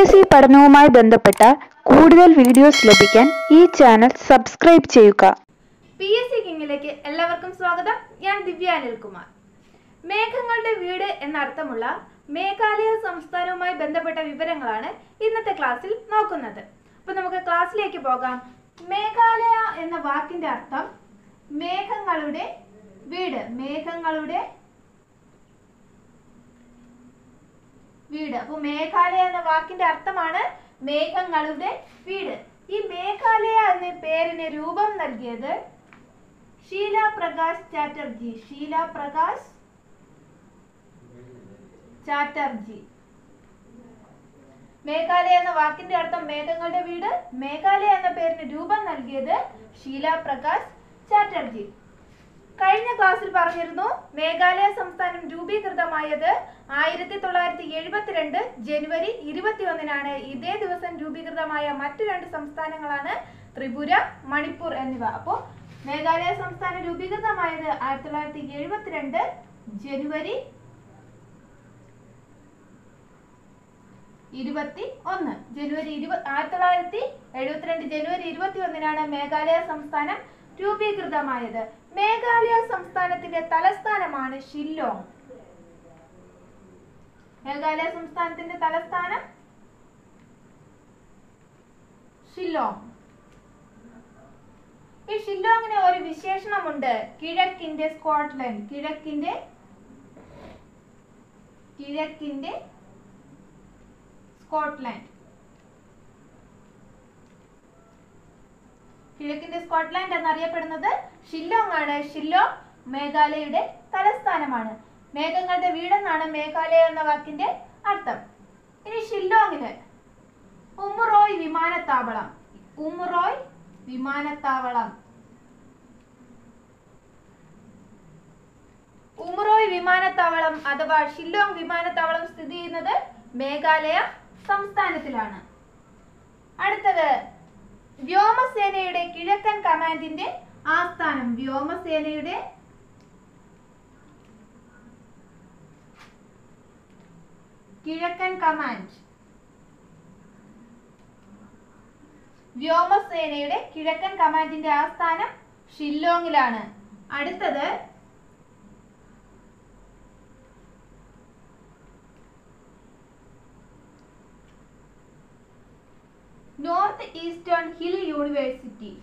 S C പഠനവുമായി ബന്ധപ്പെട്ട കൂടുതൽ വീഡിയോസ് ലഭിക്കാൻ ഈ ചാനൽ സബ്സ്ക്രൈബ് ചെയ്യുക പി എസ് സി കിങ്ങിലേക്ക് എല്ലാവർക്കും സ്വാഗതം ഞാൻ ദിവ്യ അനിൽകുമാർ മേഘങ്ങളുടെ വീട് എന്നർത്ഥമുള്ള മേഘാലയ സംസ്ഥാനവുമായി ബന്ധപ്പെട്ട വിവരങ്ങളാണ് ഇന്നത്തെ ക്ലാസ്സിൽ നോക്കുന്നത് അപ്പൊ നമുക്ക് ക്ലാസ്സിലേക്ക് പോകാം മേഘാലയ എന്ന വാക്കിന്റെ അർത്ഥം മേഘങ്ങളുടെ വീട് മേഘങ്ങളുടെ വീട് അപ്പൊ മേഘാലയ എന്ന വാക്കിന്റെ അർത്ഥമാണ് മേഘങ്ങളുടെ വീട് ഈ മേഘാലയ എന്ന പേരിന് രൂപം നൽകിയത് ഷീല പ്രകാശ് ചാറ്റർജി ഷീല പ്രകാശ് ചാറ്റർജി മേഘാലയ എന്ന വാക്കിന്റെ അർത്ഥം മേഘങ്ങളുടെ വീട് മേഘാലയ എന്ന പേരിന് രൂപം നൽകിയത് ഷീല പ്രകാശ് ചാറ്റർജി കഴിഞ്ഞ ക്ലാസ്സിൽ പറഞ്ഞിരുന്നു മേഘാലയ സംസ്ഥാനം രൂപീകൃതമായത് ആയിരത്തി തൊള്ളായിരത്തി എഴുപത്തിരണ്ട് ജനുവരി ഇരുപത്തിയൊന്നിനാണ് ഇതേ ദിവസം രൂപീകൃതമായ മറ്റു രണ്ട് സംസ്ഥാനങ്ങളാണ് ത്രിപുര മണിപ്പൂർ എന്നിവ അപ്പോൾ മേഘാലയ സംസ്ഥാനം രൂപീകൃതമായത് ആയിരത്തി തൊള്ളായിരത്തി എഴുപത്തിരണ്ട് ജനുവരി ഇരുപത്തി ഒന്ന് ജനുവരി ഇരുപത്തി ആയിരത്തി തൊള്ളായിരത്തി എഴുപത്തിരണ്ട് ജനുവരി ഇരുപത്തി ഒന്നിനാണ് മേഘാലയ സംസ്ഥാനം രൂപീകൃതമായത് മേഘാലയ സംസ്ഥാനത്തിന്റെ തലസ്ഥാനമാണ് ഷില്ലോങ് മേഘാലയ സംസ്ഥാനത്തിന്റെ തലസ്ഥാനം ഷില്ലോങ് ഈ ഷില്ലോങ്ങിന് ഒരു വിശേഷണമുണ്ട് കിഴക്കിന്റെ സ്കോട്ട്ലൻഡ് കിഴക്കിന്റെ കിഴക്കിന്റെ സ്കോട്ട്ലാൻഡ് കിഴക്കിന്റെ സ്കോട്ട്ലാൻഡ് എന്നറിയപ്പെടുന്നത് ഷില്ലോങ് ആണ് ഷില്ലോങ് മേഘാലയയുടെ തലസ്ഥാനമാണ് മേഘങ്ങളുടെ വീടെന്നാണ് മേഘാലയ എന്ന വാക്കിന്റെ അർത്ഥം ഇനി ഷില്ലോങ്ങില് ഉമ്മുറോയ് വിമാനത്താവളം ഉമ്മുറോയ് വിമാനത്താവളം ഉമ്മുറോയ് വിമാനത്താവളം അഥവാ ഷില്ലോങ് വിമാനത്താവളം സ്ഥിതി ചെയ്യുന്നത് മേഘാലയ സംസ്ഥാനത്തിലാണ് അടുത്തത് വ്യോമസേനയുടെ കിഴക്കൻ കമാൻഡിന്റെ ആസ്ഥാനം വ്യോമസേനയുടെ കിഴക്കൻ കമാൻഡ് വ്യോമസേനയുടെ കിഴക്കൻ കമാൻഡിന്റെ ആസ്ഥാനം ഷില്ലോങ്ങിലാണ് അടുത്തത് North Eastern Hill University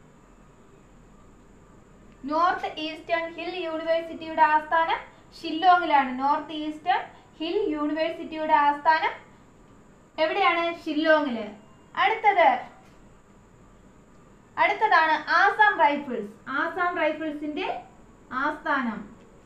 North Eastern Hill യൂണിവേഴ്സിറ്റിയുടെ ആസ്ഥാനം ഷില്ലോങ്ങിലാണ് നോർത്ത് ഈസ്റ്റേൺ ഹിൽ യൂണിവേഴ്സിറ്റിയുടെ ആസ്ഥാനം എവിടെയാണ് ഷില്ലോങ്ങില് അടുത്തത് അടുത്തതാണ് ആസാം റൈഫിൾസ് ആസാം റൈഫിൾസിന്റെ ആസ്ഥാനം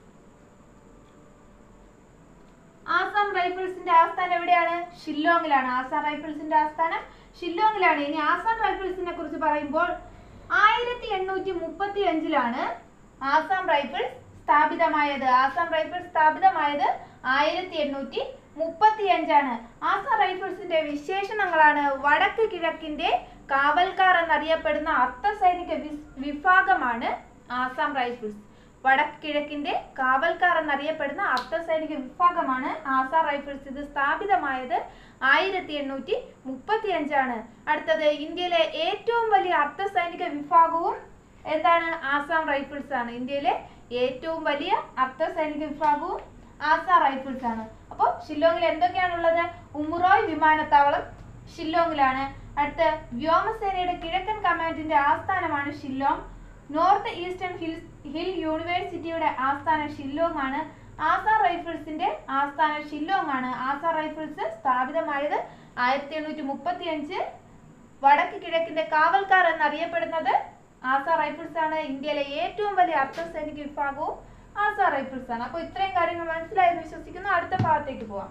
ആസാം റൈഫിൾസിന്റെ ആസ്ഥാനം എവിടെയാണ് ഷില്ലോങ്ങിലാണ് ആസാം റൈഫിൾസിന്റെ ആസ്ഥാനം ഷില്ലോങ്ങിലാണ് ഇനി ആസാം റൈഫിൾസിനെ കുറിച്ച് പറയുമ്പോൾ ആയിരത്തി എണ്ണൂറ്റി മുപ്പത്തി അഞ്ചിലാണ് ആസാം റൈഫിൾസ് സ്ഥാപിതമായത് ആസാം റൈഫിൾസ് സ്ഥാപിതമായത് ആയിരത്തി എണ്ണൂറ്റി മുപ്പത്തി അഞ്ചാണ് ആസാം റൈഫിൾസിന്റെ വിശേഷണങ്ങളാണ് വടക്ക് കിഴക്കിന്റെ കാവൽക്കാർ എന്നറിയപ്പെടുന്ന അർദ്ധ സൈനിക വിസ്- വിഭാഗമാണ് ആസാം റൈഫിൾസ് വടക്ക് കിഴക്കിന്റെ കാവൽക്കാർ എന്നറിയപ്പെടുന്ന അർദ്ധ സൈനിക വിഭാഗമാണ് ആസാം റൈഫിൾസ് ഇത് സ്ഥാപിതമായത് ആയിരത്തി എണ്ണൂറ്റി മുപ്പത്തി അഞ്ചാണ് അടുത്തത് ഇന്ത്യയിലെ ഏറ്റവും വലിയ അർദ്ധ സൈനിക വിഭാഗവും എന്താണ് ആസാം റൈഫിൾസ് ആണ് ഇന്ത്യയിലെ ഏറ്റവും വലിയ അർദ്ധ സൈനിക വിഭാഗവും ആസാം റൈഫിൾസ് ആണ് അപ്പോൾ ഷില്ലോങ്ങിൽ എന്തൊക്കെയാണുള്ളത് ഉമ്മുറോയ് വിമാനത്താവളം ഷില്ലോങ്ങിലാണ് അടുത്ത വ്യോമസേനയുടെ കിഴക്കൻ കമാൻഡിന്റെ ആസ്ഥാനമാണ് Shillong North Eastern Hills Hill യൂണിവേഴ്സിറ്റിയുടെ ആസ്ഥാനം ഷില്ലോങ് ആണ് ആസാം റൈഫിൾസിന്റെ ആസ്ഥാനം ഷില്ലോങ് ആണ് ആസാം റൈഫിൾസ് സ്ഥാപിതമായത് ആയിരത്തി എണ്ണൂറ്റി മുപ്പത്തി അഞ്ച് വടക്ക് കിഴക്കിന്റെ കാവൽക്കാർ എന്നറിയപ്പെടുന്നത് ആസാം റൈഫിൾസ് ആണ് ഇന്ത്യയിലെ ഏറ്റവും വലിയ അർദ്ധ സൈനിക വിഭാഗവും ആസാം റൈഫിൾസ് ആണ് അപ്പോൾ ഇത്രയും കാര്യങ്ങൾ മനസ്സിലായെന്ന് വിശ്വസിക്കുന്നു അടുത്ത ഭാഗത്തേക്ക് പോവാം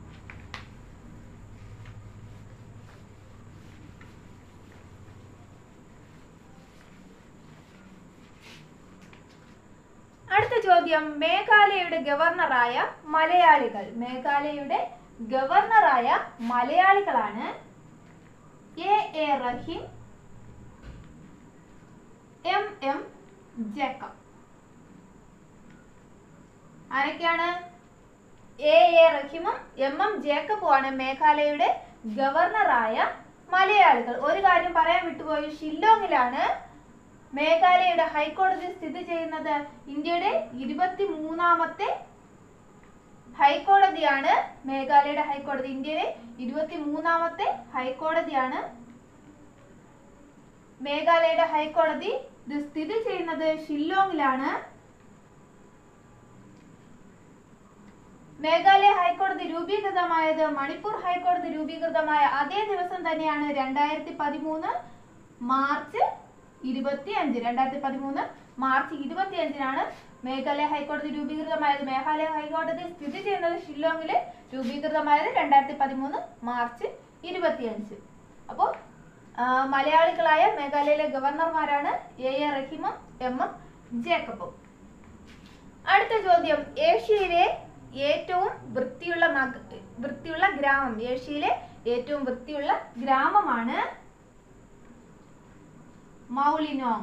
അടുത്ത ചോദ്യം മേഘാലയയുടെ ഗവർണറായ മലയാളികൾ മേഘാലയയുടെ ഗവർണറായ മലയാളികളാണ് A A Rahim M M Jacob ആരൊക്കെയാണ് എ എ റഹീമും എം എം ജേക്കബും ആണ് മേഘാലയയുടെ ഗവർണറായ മലയാളികൾ ഒരു കാര്യം പറയാൻ വിട്ടുപോയി ഷില്ലോങ്ങിലാണ് മേഘാലയയുടെ ഹൈക്കോടതി സ്ഥിതി ചെയ്യുന്നത് ഇന്ത്യയുടെ ഇരുപത്തി മൂന്നാമത്തെ ഹൈക്കോടതിയാണ് മേഘാലയയുടെ ഹൈക്കോടതി ഇന്ത്യയിലെ ഇരുപത്തി മൂന്നാമത്തെ ഹൈക്കോടതിയാണ് മേഘാലയയുടെ ഹൈക്കോടതി ഇത് സ്ഥിതി ചെയ്യുന്നത് ഷില്ലോങ്ങിലാണ് മേഘാലയ ഹൈക്കോടതി രൂപീകൃതമായത് മണിപ്പൂർ ഹൈക്കോടതി രൂപീകൃതമായ അതേ ദിവസം തന്നെയാണ് രണ്ടായിരത്തി പതിമൂന്ന് മാർച്ച് ഇരുപത്തി അഞ്ച് രണ്ടായിരത്തി പതിമൂന്ന് മാർച്ച് ഇരുപത്തി അഞ്ചിനാണ് മേഘാലയ ഹൈക്കോടതി രൂപീകൃതമായത് മേഘാലയ ഹൈക്കോടതി സ്ഥിതി ചെയ്യുന്നത് ഷില്ലോങ്ങില് രൂപീകൃതമായത് രണ്ടായിരത്തി പതിമൂന്ന് മാർച്ച് ഇരുപത്തി അഞ്ച് അപ്പോൾ മലയാളികളായ മേഘാലയയിലെ ഗവർണർമാരാണ് എ എ റഹീമും എം എം ജേക്കബും അടുത്ത ചോദ്യം ഏഷ്യയിലെ ഏറ്റവും വൃത്തിയുള്ള നഗ വൃത്തിയുള്ള ഗ്രാമം ഏഷ്യയിലെ ഏറ്റവും വൃത്തിയുള്ള ഗ്രാമമാണ് മൗലിനോങ്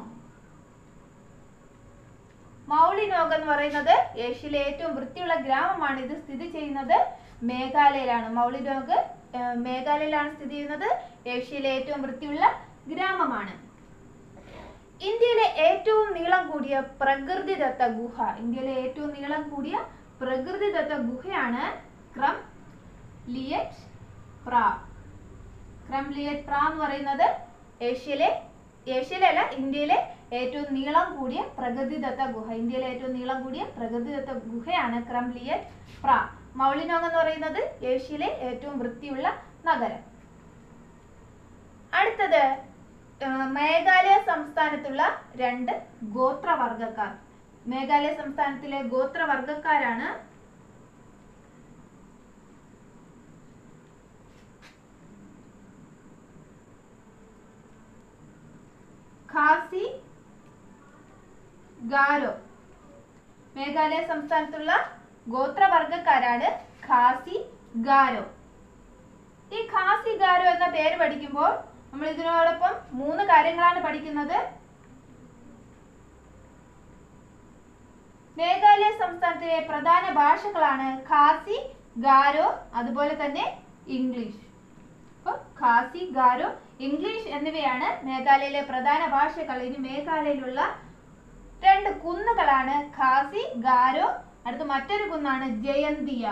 മൗലിനോങ് എന്ന് പറയുന്നത് ഏഷ്യയിലെ ഏറ്റവും വൃത്തിയുള്ള ഗ്രാമമാണ് ഇത് സ്ഥിതി ചെയ്യുന്നത് മേഘാലയയിലാണ് മൗലിനോഗ് ഏർ, മേഘാലയയിലാണ് സ്ഥിതി ചെയ്യുന്നത് ഏഷ്യയിലെ ഏറ്റവും വൃത്തിയുള്ള ഗ്രാമമാണ് ഇന്ത്യയിലെ ഏറ്റവും നീളം കൂടിയ പ്രകൃതിദത്ത ഗുഹ ഇന്ത്യയിലെ ഏറ്റവും നീളം കൂടിയ പ്രകൃതിദത്ത ഗുഹയാണ് ക്രം ലിയറ്റ് പ്ര ക്രം ലിയറ്റ് പ്ര എന്ന് പറയുന്നത് ഏഷ്യയിലെ ഏഷ്യയിലെ അല്ല ഇന്ത്യയിലെ ഏറ്റവും നീളം കൂടിയ പ്രകൃതിദത്ത ഗുഹ ഇന്ത്യയിലെ ഏറ്റവും നീളം കൂടിയ പ്രകൃതിദത്ത ഗുഹയാണ് ക്രം ലിയറ്റ് പ്ര മൗലിനോങ് എന്ന് പറയുന്നത് ഏഷ്യയിലെ ഏറ്റവും വൃത്തിയുള്ള നഗരം അടുത്തത് ആ, മേഘാലയ സംസ്ഥാനത്തുള്ള രണ്ട് ഗോത്രവർഗക്കാർ മേഘാലയ സംസ്ഥാനത്തിലെ ഗോത്രവർഗക്കാരാണ് ഖാസി ഗാരോ മേഘാലയ സംസ്ഥാനത്തുള്ള ഗോത്രവർഗക്കാരാണ് ഖാസി ഗാരോ ഈ ഖാസി ഗാരോ എന്ന പേര് പഠിക്കുമ്പോൾ നമ്മൾ ഇതിനോടൊപ്പം മൂന്ന് കാര്യങ്ങളാണ് പഠിക്കുന്നത് മേഘാലയ സംസ്ഥാനത്തിലെ പ്രധാന ഭാഷകളാണ് ഖാസി ഗാരോ അതുപോലെ തന്നെ ഇംഗ്ലീഷ് അപ്പോൾ ഖാസി ഗാരോ ഇംഗ്ലീഷ് എന്നിവയാണ് മേഘാലയയിലെ പ്രധാന ഭാഷകൾ ഇനി മേഘാലയയിലുള്ള രണ്ട് കുന്നുകളാണ് ഖാസി ഗാരോ അടുത്ത മറ്റൊരു കുന്നാണ് ജയന്തിയ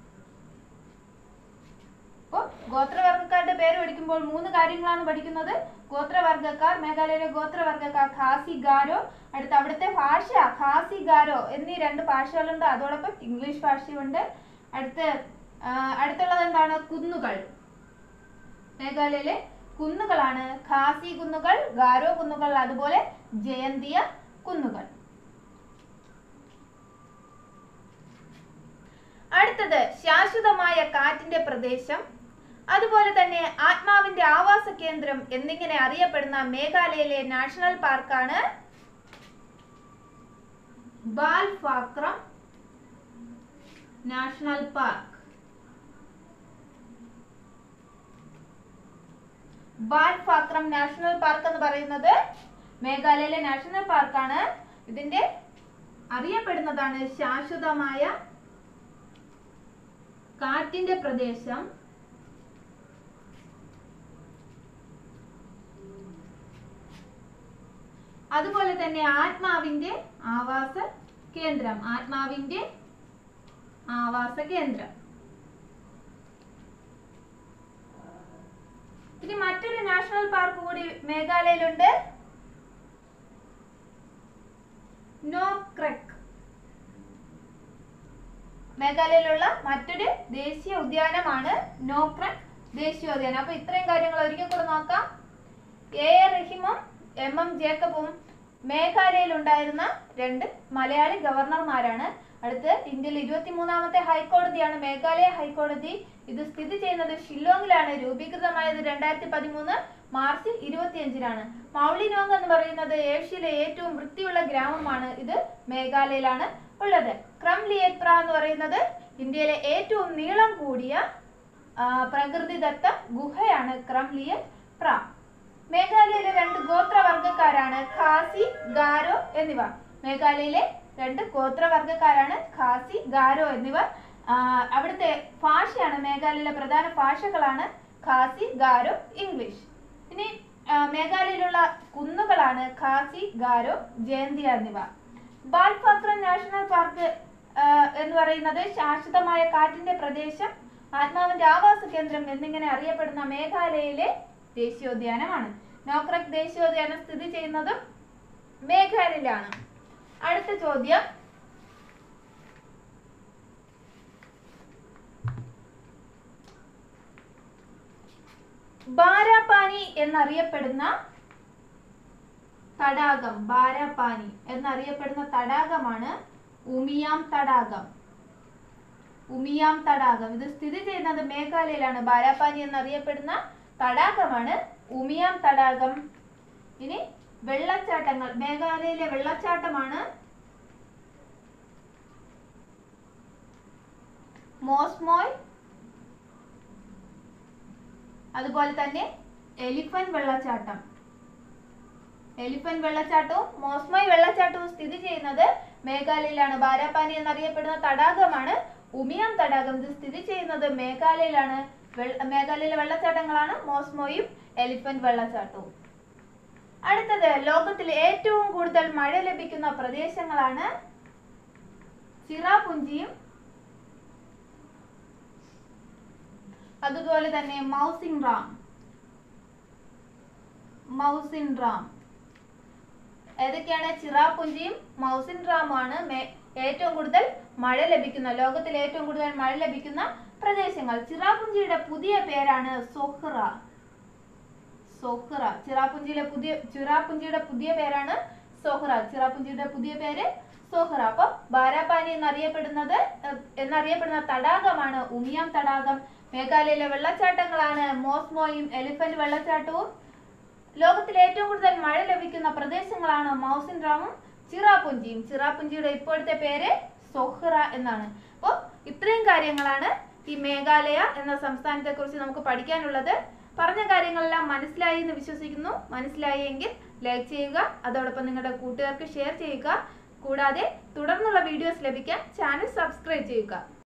അപ്പോൾ ഗോത്രവർഗക്കാരുടെ പേര് പഠിക്കുമ്പോൾ മൂന്ന് കാര്യങ്ങളാണ് പഠിക്കുന്നത് ഗോത്രവർഗക്കാർ മേഘാലയയിലെ ഗോത്രവർഗക്കാർ ഖാസി ഗാരോ അടുത്ത അവിടുത്തെ ഭാഷ ഖാസി ഗാരോ എന്നീ രണ്ട് ഭാഷകളുണ്ട് അതോടൊപ്പം ഇംഗ്ലീഷ് ഭാഷയുണ്ട് അടുത്ത് ആ, അടുത്തുള്ളത് എന്താണ് കുന്നുകൾ മേഘാലയയിലെ കുന്നുകളാണ് ഖാസി കുന്നുകൾ ഗാരോ കുന്നുകൾ അതുപോലെ ജയന്തിയ കുന്നുകൾ അടുത്തത് ശാശ്വതമായ കാറ്റിന്റെ പ്രദേശം അതുപോലെ തന്നെ ആത്മാവിന്റെ ആവാസ കേന്ദ്രം എന്നിങ്ങനെ അറിയപ്പെടുന്ന മേഘാലയയിലെ നാഷണൽ പാർക്കാണ് Balpakram national park Balpakram national park എന്ന് പറയുന്നത് മേഘാലയയിലെ നാഷണൽ പാർക്കാണ് ഇതിന്റെ അറിയപ്പെടുന്നതാണ് ശാശ്വതമായ കാറ്റിന്റെ പ്രദേശം അതുപോലെ തന്നെ ആത്മാവിന്റെ ആവാസ കേന്ദ്രം ആത്മാവിന്റെ ആവാസ കേന്ദ്രം ഇനി മറ്റൊരു നാഷണൽ പാർക്ക് കൂടി മേഘാലയയിലുണ്ട് നോക്രക് മേഘാലയയിലുള്ള മറ്റൊരു ദേശീയ ഉദ്യാനമാണ് നോക്രക് ദേശീയോദ്യാനം അപ്പൊ ഇത്രയും കാര്യങ്ങൾ ഒരിക്കൽ കൂടെ നോക്കാം എ എ റഹീമും എം എം ജേക്കബും മേഘാലയയിൽ ഉണ്ടായിരുന്ന രണ്ട് മലയാളി ഗവർണർമാരാണ് അടുത്ത് ഇന്ത്യയിൽ ഇരുപത്തിമൂന്നാമത്തെ ഹൈക്കോടതിയാണ് മേഘാലയ ഹൈക്കോടതി ഇത് സ്ഥിതി ചെയ്യുന്നത് ഷില്ലോങ്ങിലാണ് രൂപീകൃതമായത് രണ്ടായിരത്തി പതിമൂന്ന് മാർച്ച് ഇരുപത്തിയഞ്ചിനാണ് മൗലിനോങ് എന്ന് പറയുന്നത് ഏഷ്യയിലെ ഏറ്റവും വൃത്തിയുള്ള ഗ്രാമമാണ് ഇത് മേഘാലയയിലാണ് ഉള്ളത് ക്രം ലിയത്ര എന്ന് പറയുന്നത് ഇന്ത്യയിലെ ഏറ്റവും നീളം കൂടിയ ആ, പ്രകൃതിദത്ത ഗുഹയാണ് ക്രം ലിയറ്റ് പ്ര മേഘാലയയിലെ രണ്ട് ഗോത്രവർഗക്കാരാണ് ഖാസി ഗാരോ എന്നിവ മേഘാലയയിലെ രണ്ട് ഗോത്രവർഗക്കാരാണ് ഖാസി ഗാരോ എന്നിവർ ആ, അവിടുത്തെ ഭാഷയാണ് മേഘാലയയിലെ പ്രധാന ഭാഷകളാണ് ഖാസി ഗാരോ ഇംഗ്ലീഷ് ഇനി ആ, മേഘാലയയിലുള്ള കുന്നുകളാണ് ഖാസി ഗാരോ ജയന്തിയ എന്നിവ ബാൽപാക്ര നാഷണൽ പാർക്ക് ആ, എന്ന് പറയുന്നത് ശാശ്വതമായ കാറ്റിന്റെ പ്രദേശം ആത്മാവിന്റെ ആവാസ കേന്ദ്രം എന്നിങ്ങനെ അറിയപ്പെടുന്ന മേഘാലയയിലെ ദേശീയോദ്യാനമാണ് നോക്രക് ദേശീയോദ്യാനം സ്ഥിതി ചെയ്യുന്നതും മേഘാലയയിലാണ് അടുത്ത ചോദ്യം ബാരാപാനി എന്നറിയപ്പെടുന്ന തടാകം ബാരാപാനി എന്നറിയപ്പെടുന്ന തടാകമാണ് ഉമിയാം തടാകം ഉമിയാം തടാകം ഇത് സ്ഥിതി ചെയ്യുന്നത് മേഘാലയയിലാണ് ബാരാപാനി എന്നറിയപ്പെടുന്ന തടാകമാണ് ഉമിയാം തടാകം ഇനി വെള്ളച്ചാട്ടങ്ങൾ മേഘാലയയിലെ വെള്ളച്ചാട്ടമാണ് മോസ്മോയ് അതുപോലെ തന്നെ എലിഫന്റ് വെള്ളച്ചാട്ടം എലിഫന്റ് വെള്ളച്ചാട്ടവും മോസ്മോയ് വെള്ളച്ചാട്ടവും സ്ഥിതി ചെയ്യുന്നത് മേഘാലയയിലാണ് ബാരാപാനി എന്നറിയപ്പെടുന്ന തടാകമാണ് ഉമിയാം തടാകം ഇത് സ്ഥിതി ചെയ്യുന്നത് മേഘാലയയിലാണ് വെള്ള- മേഘാലയയിലെ വെള്ളച്ചാട്ടങ്ങളാണ് മോസ്മോയും എലിഫന്റ് വെള്ളച്ചാട്ടവും അടുത്തത് ലോകത്തിൽ ഏറ്റവും കൂടുതൽ മഴ ലഭിക്കുന്ന പ്രദേശങ്ങളാണ് ചിറാപുഞ്ചിയും അതുപോലെ തന്നെ മൗസിൻ റാം മൗസിൻ റാം ഏതൊക്കെയാണ് ചിറാപുഞ്ചിയും മൗസിൻ റാമുമാണ് മേ- ഏറ്റവും കൂടുതൽ മഴ ലഭിക്കുന്ന ലോകത്തിൽ ഏറ്റവും കൂടുതൽ മഴ ലഭിക്കുന്ന പ്രദേശങ്ങൾ ചിറാപുഞ്ചിയുടെ പുതിയ പേരാണ് സൊഹ്റ സൊഹ്റ ചിറാപുഞ്ചിയിലെ പുതിയ ചിറാപുഞ്ചിയുടെ പുതിയ പേരാണ് സൊഹ്റ ചിറാപുഞ്ചിയുടെ പുതിയ പേര് സൊഹ്റ അപ്പൊ ബാരാപാനി എന്നറിയപ്പെടുന്നത് ഏഹ്, എന്നറിയപ്പെടുന്ന തടാകമാണ് ഉമിയാം തടാകം മേഘാലയയിലെ വെള്ളച്ചാട്ടങ്ങളാണ് മോസ്മോയും എലിഫന്റ് വെള്ളച്ചാട്ടവും ലോകത്തിൽ ഏറ്റവും കൂടുതൽ മഴ ലഭിക്കുന്ന പ്രദേശങ്ങളാണ് മൗസിൻ റാമും ചിറാപുഞ്ചിയും ചിറാപുഞ്ചിയുടെ ഇപ്പോഴത്തെ പേര് സൊഹ്റ എന്നാണ് അപ്പോൾ ഇത്രയും കാര്യങ്ങളാണ് ഈ മേഘാലയ എന്ന സംസ്ഥാനത്തെ കുറിച്ച് നമുക്ക് പഠിക്കാനുള്ളത് പറഞ്ഞ കാര്യങ്ങളെല്ലാം മനസ്സിലായി എന്ന് വിശ്വസിക്കുന്നു മനസ്സിലായി എങ്കിൽ ലൈക്ക് ചെയ്യുക അതോടൊപ്പം നിങ്ങളുടെ കൂട്ടുകാർക്ക് ഷെയർ ചെയ്യുക കൂടാതെ തുടർന്നുള്ള വീഡിയോസ് ലഭിക്കാൻ ചാനൽ സബ്സ്ക്രൈബ് ചെയ്യുക